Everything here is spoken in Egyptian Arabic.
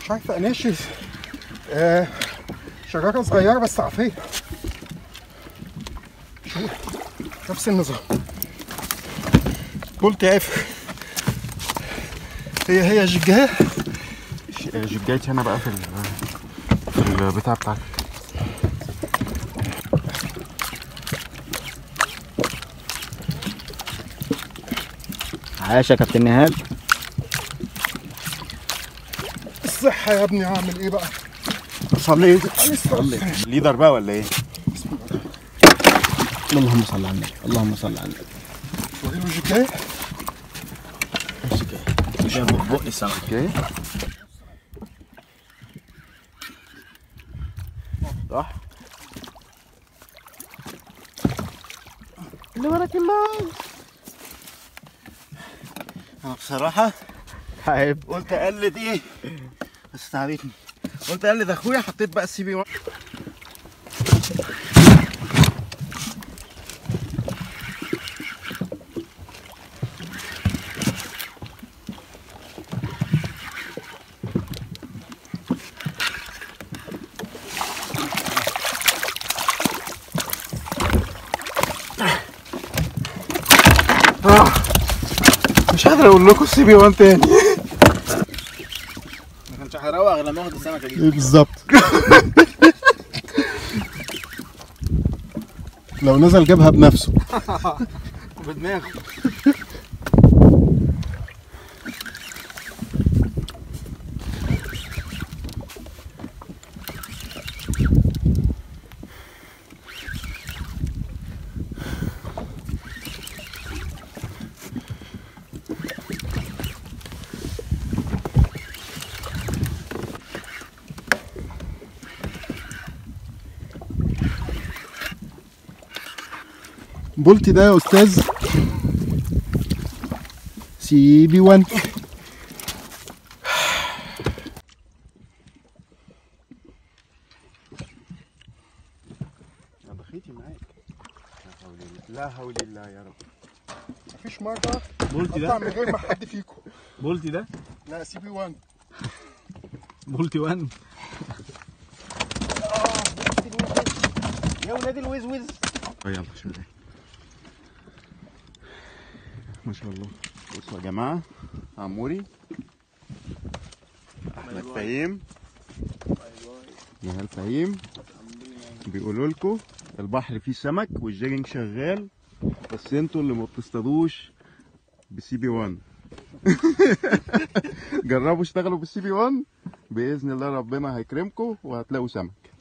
مش عارفه اناشي آه شجره صغيره بس عافيه شو نفس النظام قلت عارف هي هي جيجاه جيجاتي انا بقى في ال- في البتاع بتاعتي عاش يا كابتن نهاد الصحة يا ابني اعمل ايه بقى؟ صلي صلي ليدر بقى ولا ايه؟ اللهم صل على النبي اللهم صل على النبي وريله جيجاه مش بق السمك اوكي صح اللي ورا الله انا بصراحة عيب قلت اقلد ايه بس تعبتني قلت اقلد اخويا حطيت بقى السي بي 1 مش قادر اقول لكم السي بي 1 تاني ما كانش هيروق غير لما اخد السمكه دي ايه بالظبط لو نزل جابها بنفسه بدماغه بولتي ده يا استاذ سي بي 1 انا بخيتي معاك لا حول الله لا حول الله يا رب مفيش مرة بولتي اطلع ده من غير ما حد فيكم بولتي ده لا سي بي 1 بولتي 1 يا ولاد الوز وز يلا شوف ده ما شاء الله بصوا يا جماعه عموري احمد فهيم نهال فهيم بيقولوا لكم البحر فيه سمك والجيجنج شغال بس انتوا اللي ما بتصطادوش بسي بي 1 جربوا اشتغلوا بالسي بي 1 باذن الله ربنا هيكرمكم وهتلاقوا سمك